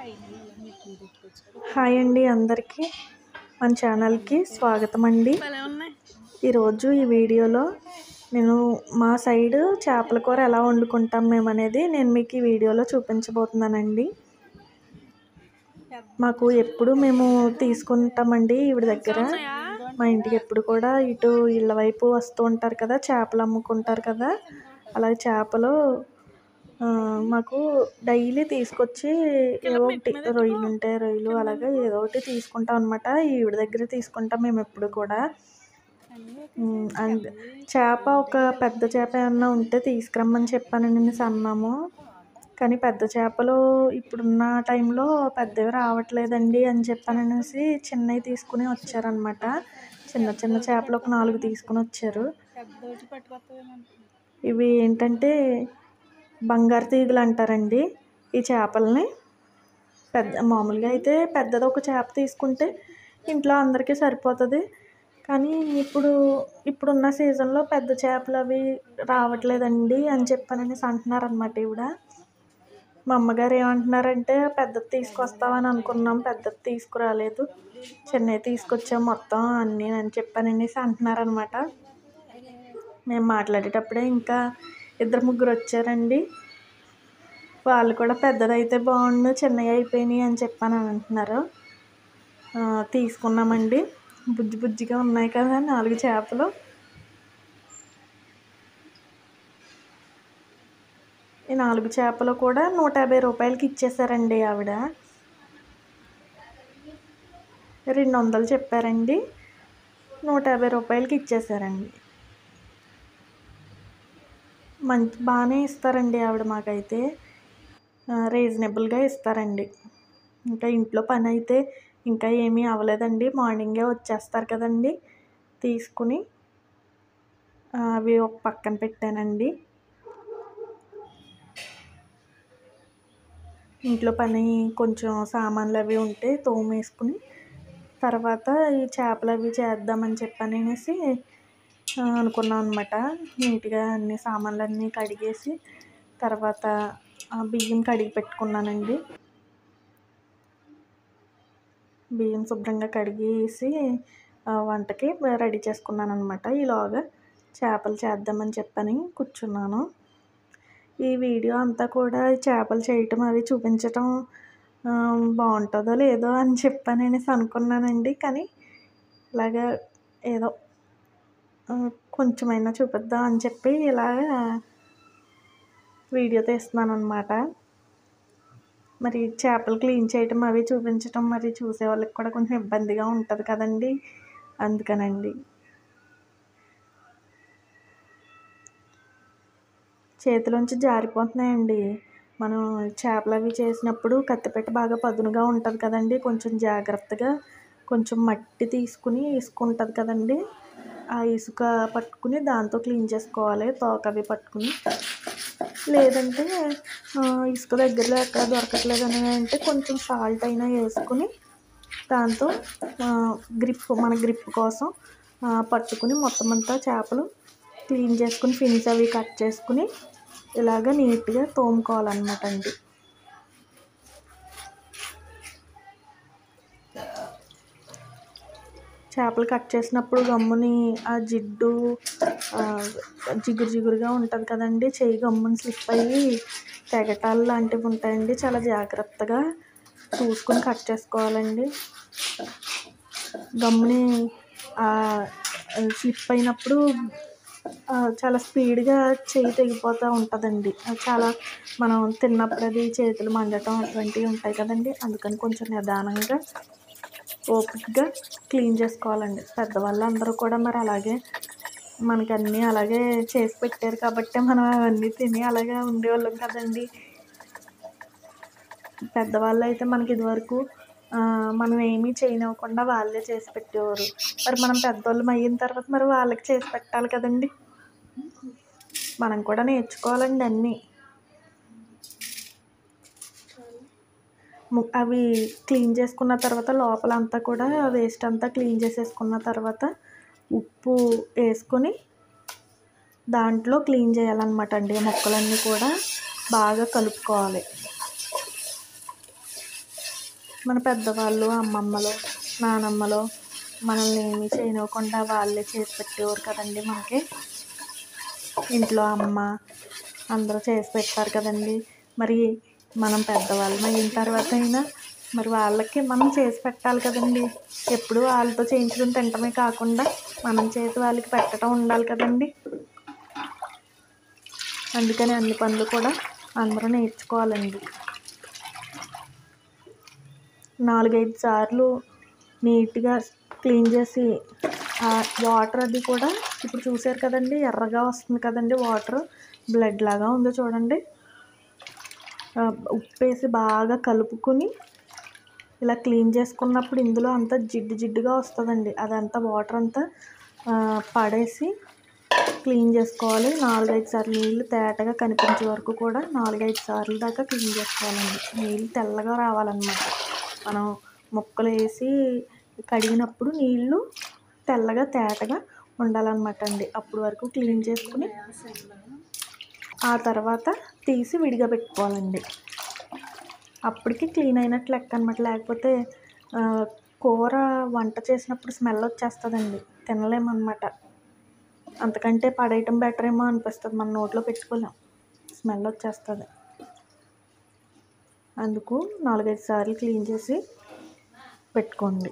hi అండి అందరికీ మన ఛానల్కి స్వాగతం అండి భలే ఉన్నాయి ఈరోజు ఈ వీడియోలో నేను మా సైడ్ చేపల కూర ఎలా వండుకుంటాం మేము అనేది నేను మీకు ఈ వీడియోలో చూపించబోతున్నానండి మాకు ఎప్పుడు మేము తీసుకుంటామండి ఈవిడ దగ్గర మా ఇంటికి ఎప్పుడు కూడా ఇటు ఇళ్ళ వైపు వస్తూ ఉంటారు కదా చేపలు అమ్ముకుంటారు కదా అలాగే చేపలు ఆ, మాకు డైలీ తీసుకొచ్చి ఏవో ఒకటి రొయ్యలు ఉంటే రొయ్యలు అలాగే ఏదో ఒకటి తీసుకుంటాం అనమాట ఈవిడ దగ్గర తీసుకుంటాం మేము ఎప్పుడు కూడా ఉమ్, అండ్ చేప ఒక పెద్ద చేప ఏమన్నా ఉంటే తీసుకురమ్మని చెప్పాను నేను అన్నాము కానీ పెద్ద చేపలు ఇప్పుడున్న టైంలో పెద్దవి రావట్లేదండి అని చెప్పాననేసి చిన్నవి తీసుకుని వచ్చారనమాట చిన్న చిన్న చేపలు ఒక నాలుగు తీసుకుని వచ్చారు పెద్దోటి పట్టుకొస్తావేమో ఇవి ఏంటంటే బంగారు తీగలు అంటారండి ఈ చేపల్ని పెద్ద మామూలుగా అయితే పెద్దది ఒక చేప తీసుకుంటే ఇంట్లో అందరికీ సరిపోతుంది కానీ ఇప్పుడు ఇప్పుడున్న సీజన్లో పెద్ద చేపలు అవి రావట్లేదండి అని చెప్పననేసి అంటున్నారనమాట ఈవిడ మా అమ్మగారు ఏమంటున్నారంటే పెద్దది తీసుకొస్తావని అనుకున్నాం పెద్దది తీసుకురాలేదు చిన్నవి తీసుకొచ్చాం మొత్తం అన్నీ అని చెప్పాననేసి అంటున్నారనమాట మేము మాట్లాడేటప్పుడే ఇంకా ఇద్దరు ముగ్గురు వచ్చారండి వాళ్ళు కూడా పెద్దదైతే బాగుండు చిన్నవి అయిపోయినాయి అని చెప్పాను అని అంటున్నారు ఆ, తీసుకున్నామండి బుజ్జి బుజ్జిగా ఉన్నాయి కదా నాలుగు చేపలు ఈ నాలుగు చేపలు కూడా నూట యాభై రూపాయలకి ఇచ్చేసారండి ఆవిడ రెండు వందలు చెప్పారండి నూట యాభై రూపాయలకి ఇచ్చేసారండి మంచి బాగానే ఇస్తారండి ఆవిడ మాకైతే రీజనబుల్గా ఇస్తారండి ఇంకా ఇంట్లో పని అయితే ఇంకా ఏమీ అవ్వలేదండి మార్నింగే వచ్చేస్తారు కదండి తీసుకుని ఆ, అవి ఒక పక్కన పెట్టానండి ఇంట్లో పని కొంచెం సామాన్లు అవి ఉంటే తోమేసుకుని తర్వాత ఈ చేపలు అవి చేద్దామని చెప్పనేసి ఆ, అనుకున్నాం అనమాట నీట్గా అన్ని సామాన్లు అన్నీ కడిగేసి తర్వాత ఆ బియ్యం కడిగి పెట్టుకున్నానండి బియ్యం శుభ్రంగా కడిగేసి ఆ, వంటకి రెడీ చేసుకున్నాను అనమాట ఈలోగా చేపలు చేద్దామని చెప్పని కూర్చున్నాను ఈ వీడియో అంతా కూడా ఈ చేపలు చేయటం అవి చూపించటం ఆ, బాగుంటుందో లేదో అని చెప్పనేసి అనుకున్నానండి కానీ ఇలాగా ఏదో ఆ, కొంచెమైనా చూపిద్దాం అని చెప్పి ఇలాగా వీడియో తీస్తున్నాను అనమాట మరి చేపలు క్లీన్ చేయటం అవి చూపించటం మరి చూసే వాళ్ళకి కూడా కొంచెం ఇబ్బందిగా ఉంటుంది కదండి అందుకనండి చేతిలోంచి జారిపోతున్నాయండి మనం చేపలు అవి చేసినప్పుడు కత్తిపెట్ట బాగా పదునుగా ఉంటుంది కదండి కొంచెం జాగ్రత్తగా కొంచెం మట్టి తీసుకుని ఇసుక ఉంటుంది కదండి ఆ ఇసుక పట్టుకుని దాంతో క్లీన్ చేసుకోవాలి తోక అవి పట్టుకుని లేదంటే ఆ, ఇసుక దగ్గరలో ఎక్కడ దొరకట్లేదు అని అంటే కొంచెం సాల్ట్ అయినా వేసుకుని దాంతో గ్రిప్ మన గ్రిప్ కోసం ఆ, పట్టుకుని మొత్తం అంతా చేపలు క్లీన్ చేసుకుని ఫిన్స్ అవి కట్ చేసుకుని ఇలాగ నీట్గా తోముకోవాలన్నమాట అండి చేపలు కట్ చేసినప్పుడు గమ్ముని ఆ జిడ్డు ఆ, జిగురు జిగురుగా ఉంటుంది కదండి చెయ్యి గమ్ముని స్లిప్ అయ్యి తెగటాలు లాంటివి ఉంటాయండి చాలా జాగ్రత్తగా చూసుకొని కట్ చేసుకోవాలండి గమ్ముని స్లిప్ అయినప్పుడు ఆ, చాలా స్పీడ్గా చెయ్యి తెగిపోతూ ఉంటుందండి అది చాలా మనం తిన్నప్పుడు అది చేతులు మండటం అటువంటివి ఉంటాయి కదండి అందుకని కొంచెం నిదానంగా ఓపికగా క్లీన్ చేసుకోవాలండి పెద్దవాళ్ళు అందరూ కూడా మరి అలాగే మనకి అన్నీ అలాగే చేసి పెట్టారు కాబట్టి మనం అవన్నీ తిని అలాగే ఉండేవాళ్ళం కదండి పెద్దవాళ్ళు అయితే మనకి ఇదివరకు ఆ, మనం ఏమీ చేయనివ్వకుండా వాళ్ళే చేసి పెట్టేవారు మరి మనం పెద్దవాళ్ళం అయిన తర్వాత మరి వాళ్ళకి చేసి పెట్టాలి కదండి మనం కూడా నేర్చుకోవాలండి అన్నీ ము- అవి క్లీన్ చేసుకున్న తర్వాత లోపల అంతా కూడా వేస్ట్ అంతా క్లీన్ చేసేసుకున్న తర్వాత ఉప్పు వేసుకొని దాంట్లో క్లీన్ చేయాలన్నమాట అండి ఆ ముక్కలన్నీ కూడా బాగా కలుపుకోవాలి మన పెద్దవాళ్ళు అమ్మమ్మలు నానమ్మలు మనల్ని ఏమీ చేయనివ్వకుండా వాళ్ళే చేసి పెట్టేవారు కదండి మనకి ఇంట్లో అమ్మ అందరూ చేసి పెట్టారు కదండి మరి మనం పెద్దవాళ్ళం అయిన తర్వాత అయినా మరి వాళ్ళకి మనం చేసి పెట్టాలి కదండి ఎప్పుడు వాళ్ళతో చేయించడం తినటమే కాకుండా మనం చేసి వాళ్ళకి పెట్టడం ఉండాలి కదండి అందుకని అన్ని పనులు కూడా అందరూ నేర్చుకోవాలండి నాలుగైదు సార్లు నీట్గా క్లీన్ చేసి ఆ వాటర్ అది కూడా ఇప్పుడు చూసారు కదండి ఎర్రగా వస్తుంది కదండి వాటర్ బ్లడ్ లాగా ఉందో చూడండి ఆ, ఉప్పు వేసి బాగా కలుపుకొని ఇలా క్లీన్ చేసుకున్నప్పుడు ఇందులో అంతా జిడ్డు జిడ్డుగా వస్తుందండి అదంతా వాటర్ అంతా ఆ, పడేసి క్లీన్ చేసుకోవాలి నాలుగైదు సార్లు నీళ్ళు తేటగా కనిపించే వరకు కూడా నాలుగైదు సార్లు దాకా క్లీన్ చేసుకోవాలండి నీళ్ళు తెల్లగా రావాలన్నమాట మనం ముక్కలు వేసి కడిగినప్పుడు నీళ్ళు తెల్లగా తేటగా ఉండాలన్నమాట అండి అప్పుడు వరకు క్లీన్ చేసుకుని ఆ తర్వాత తీసి విడిగా పెట్టుకోవాలండి అప్పటికి క్లీన్ అయినట్లు లెక్క అనమాట లేకపోతే ఆ, కూర వంట చేసినప్పుడు స్మెల్ వచ్చేస్తుందండి తినలేమన్నమాట అంతకంటే పడేయటం బెటర్ ఏమో అనిపిస్తుంది మన నోట్లో పెట్టుకోలేం స్మెల్ వచ్చేస్తుంది అందుకు నాలుగైదు సార్లు క్లీన్ చేసి పెట్టుకోండి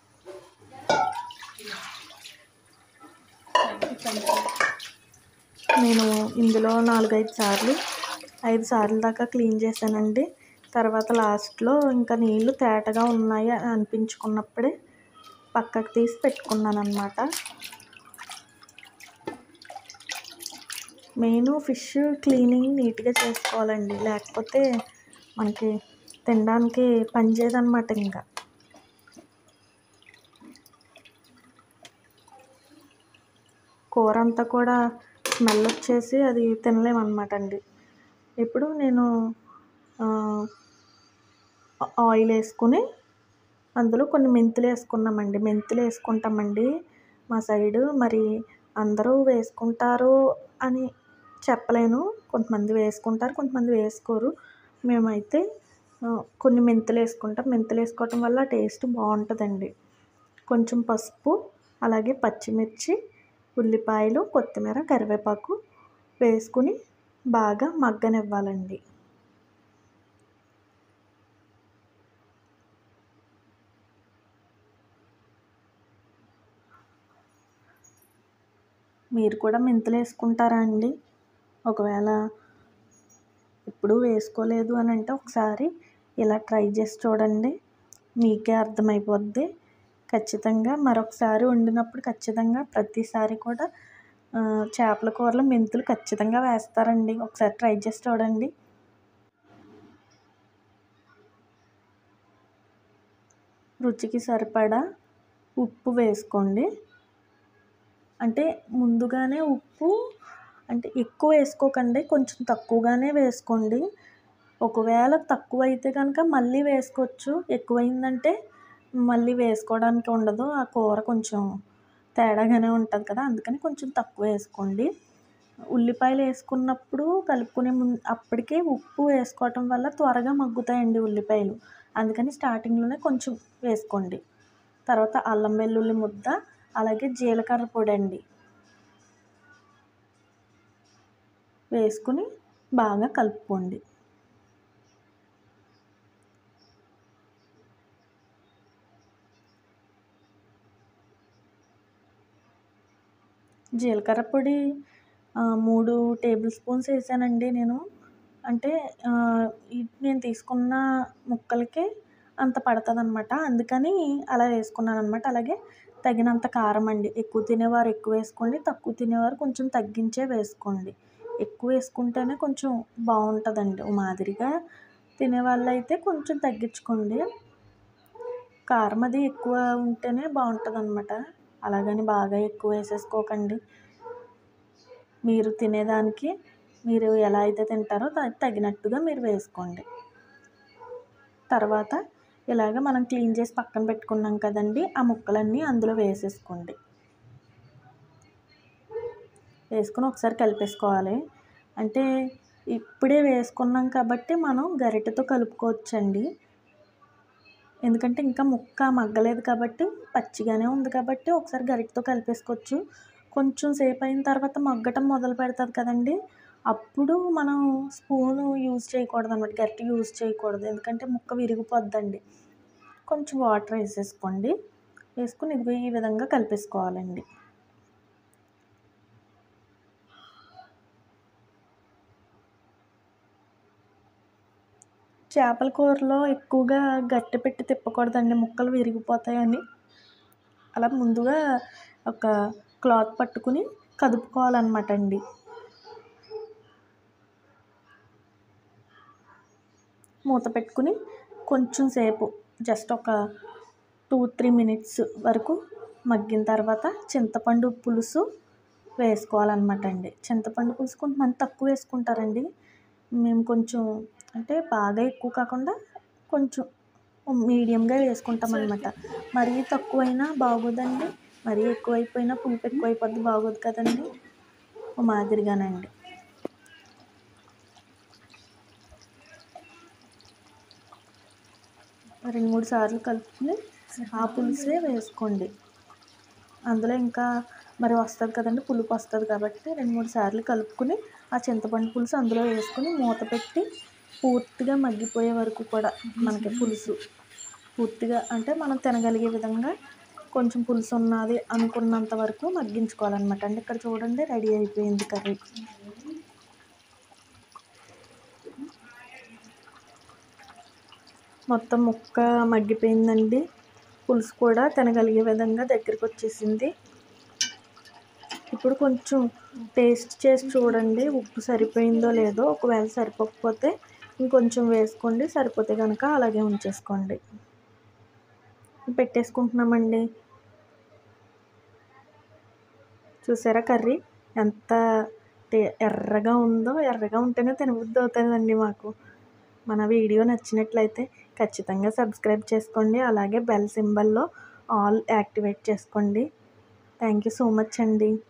నేను ఇందులో నాలుగైదు సార్లు ఐదు సార్లు దాకా క్లీన్ చేశానండి తర్వాత లాస్ట్లో ఇంకా నీళ్ళు తేటగా ఉన్నాయి అని అనిపించుకున్నప్పుడే పక్కకు తీసి పెట్టుకున్నాను అనమాట మెయిన్ ఫిష్ క్లీనింగ్ నీట్గా చేసుకోవాలండి లేకపోతే మనకి తినడానికి పనిచేయదన్నమాట ఇంకా కూర అంతా కూడా స్మెల్ వచ్చేసి అది తినలేమన్నమాట అండి ఇప్పుడు నేను ఆ, ఆయిల్ వేసుకుని అందులో కొన్ని మెంతులు వేసుకున్నామండి మెంతులు వేసుకుంటామండి మా సైడు మరి అందరూ వేసుకుంటారు అని చెప్పలేను కొంతమంది వేసుకుంటారు కొంతమంది వేసుకోరు మేమైతే ఆ, కొన్ని మెంతులు వేసుకుంటాం మెంతులు వేసుకోవటం వల్ల టేస్ట్ బాగుంటుందండి కొంచెం పసుపు అలాగే పచ్చిమిర్చి ఉల్లిపాయలు కొత్తిమీర కరివేపాకు వేసుకుని బాగా మగ్గనివ్వాలండి మీరు కూడా మెంతులు వేసుకుంటారా అండి ఒకవేళ ఎప్పుడూ వేసుకోలేదు అని అంటే ఒకసారి ఇలా ట్రై చేసి చూడండి మీకే అర్థమైపోద్ది ఖచ్చితంగా మరొకసారి వండినప్పుడు ఖచ్చితంగా ప్రతిసారి కూడా ఆ, చేపల కూరలో మెంతులు ఖచ్చితంగా వేస్తారండి ఒకసారి ట్రై చేసి చూడండి రుచికి సరిపడా ఉప్పు వేసుకోండి అంటే ముందుగానే ఉప్పు అంటే ఎక్కువ వేసుకోకండి కొంచెం తక్కువగానే వేసుకోండి ఒకవేళ తక్కువ అయితే కనుక మళ్ళీ వేసుకోవచ్చు ఎక్కువైందంటే మళ్ళీ వేసుకోవడానికి ఉండదు ఆ కూర కొంచెం తేడాగానే ఉంటుంది కదా అందుకని కొంచెం తక్కువ వేసుకోండి ఉల్లిపాయలు వేసుకున్నప్పుడు కలుపుకునే ముందు అప్పటికే ఉప్పు వేసుకోవటం వల్ల త్వరగా మగ్గుతాయండి ఉల్లిపాయలు అందుకని స్టార్టింగ్లోనే కొంచెం వేసుకోండి తర్వాత అల్లం వెల్లుల్లి ముద్ద అలాగే జీలకర్ర పొడి అండి వేసుకుని బాగా కలుపుకోండి జీలకర్ర పొడి ఆ, మూడు టేబుల్ స్పూన్స్ వేసానండి నేను అంటే ఆ, ఇది నేను తీసుకున్న ముక్కలకి అంత పడుతుంది అనమాట అందుకని అలా వేసుకున్నాను అనమాట అలాగే తగినంత కారం అండి ఎక్కువ తినేవారు ఎక్కువ వేసుకోండి తక్కువ తినేవారు కొంచెం తగ్గించే వేసుకోండి ఎక్కువ వేసుకుంటేనే కొంచెం బాగుంటుందండి ఓ మాదిరిగా తినేవాళ్ళు అయితే కొంచెం తగ్గించుకోండి కారం అది ఎక్కువ ఉంటేనే బాగుంటుంది అనమాట అలాగని బాగా ఎక్కువ వేసేసుకోకండి మీరు తినేదానికి మీరు ఎలా అయితే తింటారో దానికి తగినట్టుగా మీరు వేసుకోండి తర్వాత ఇలాగ మనం క్లీన్ చేసి పక్కన పెట్టుకున్నాం కదండి ఆ ముక్కలన్నీ అందులో వేసేసుకోండి వేసుకుని ఒకసారి కలిపేసుకోవాలి అంటే ఇప్పుడే వేసుకున్నాం కాబట్టి మనం గరిటెతో కలుపుకోవచ్చండి ఎందుకంటే ఇంకా ముక్క మగ్గలేదు కాబట్టి పచ్చిగానే ఉంది కాబట్టి ఒకసారి గరిటతో కలిపేసుకోవచ్చు కొంచెం సేపు అయిన తర్వాత మగ్గటం మొదలు పెడుతుంది కదండి అప్పుడు మనం స్పూను యూజ్ చేయకూడదు అనమాట గరిటె యూజ్ చేయకూడదు ఎందుకంటే ముక్క విరిగిపోద్దండి కొంచెం వాటర్ వేసేసుకోండి వేసుకుని ఇదిగో ఈ విధంగా కలిపేసుకోవాలండి చేపల కూరలో ఎక్కువగా గట్టి పెట్టి తిప్పకూడదండి ముక్కలు విరిగిపోతాయని అలా ముందుగా ఒక క్లాత్ పట్టుకుని కదుపుకోవాలన్నమాట అండి మూత పెట్టుకుని కొంచెం సేపు జస్ట్ ఒక టూ త్రీ మినిట్స్ వరకు మగ్గిన తర్వాత చింతపండు పులుసు వేసుకోవాలన్నమాట అండి చింతపండు పులుసు కొంతమంది తక్కువ వేసుకుంటారండి మేము కొంచెం అంటే బాగా ఎక్కువ కాకుండా కొంచెం మీడియంగా వేసుకుంటాం అనమాట మరీ తక్కువైనా బాగోదండి మరీ ఎక్కువైపోయినా పులుపు ఎక్కువైపోద్ది బాగోదు కదండి ఓ మాదిరిగానండి రెండు మూడు సార్లు కలుపుకుని ఆ పులుసే వేసుకోండి అందులో ఇంకా మరి వస్తుంది కదండి పులుపు వస్తుంది కాబట్టి రెండు మూడు సార్లు కలుపుకుని ఆ చింతపండు పులుసు అందులో వేసుకుని మూత పెట్టి పూర్తిగా మగ్గిపోయే వరకు కూడా మనకి పులుసు పూర్తిగా అంటే మనం తినగలిగే విధంగా కొంచెం పులుసు ఉన్నది అనుకున్నంత వరకు మగ్గించుకోవాలన్నమాట అంటే ఇక్కడ చూడండి రెడీ అయిపోయింది కర్రీ మొత్తం ముక్క మగ్గిపోయిందండి పులుసు కూడా తినగలిగే విధంగా దగ్గరికి వచ్చేసింది ఇప్పుడు కొంచెం టేస్ట్ చేసి చూడండి ఉప్పు సరిపోయిందో లేదో ఒకవేళ సరిపోకపోతే ఇంకొంచెం వేసుకోండి సరిపోతే కనుక అలాగే ఉంచేసుకోండి పెట్టేసుకుంటున్నామండి చూసారా కర్రీ ఎంత టే- ఎర్రగా ఉందో ఎర్రగా ఉంటేనే తినబుద్ధి అవుతుందండి మాకు మన వీడియో నచ్చినట్లయితే ఖచ్చితంగా సబ్స్క్రైబ్ చేసుకోండి అలాగే బెల్ సింబల్లో ఆల్ యాక్టివేట్ చేసుకోండి థ్యాంక్ యూ సో మచ్ అండి